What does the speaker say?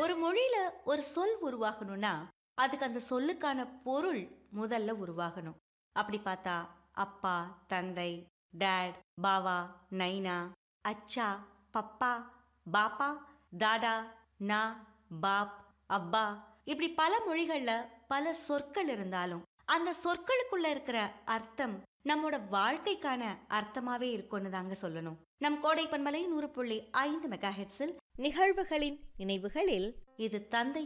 ஒரு மொழியில ஒரு சொல் உருவாகணும்னா அதுக்கு அந்த சொல்லுக்கான பொருள் முதல்ல உருவாகணும் அப்படி பார்த்தா அப்பா தந்தை டேட் பாவா நைனா அச்சா பப்பா பாப்பா தாடா நா பாப் அப்பா இப்படி பல மொழிகள்ல பல சொற்கள் இருந்தாலும் அந்த சொற்களுக்குள்ள இருக்கிற அர்த்தம் நம்மோட வாழ்க்கைக்கான அர்த்தமாவே இருக்கும்னு தாங்க சொல்லணும் நம் கோடை பண்பலை நூறு புள்ளி ஐந்து மெகா ஹெட்ஸில் நிகழ்வுகளின் நினைவுகளில் இது தந்தை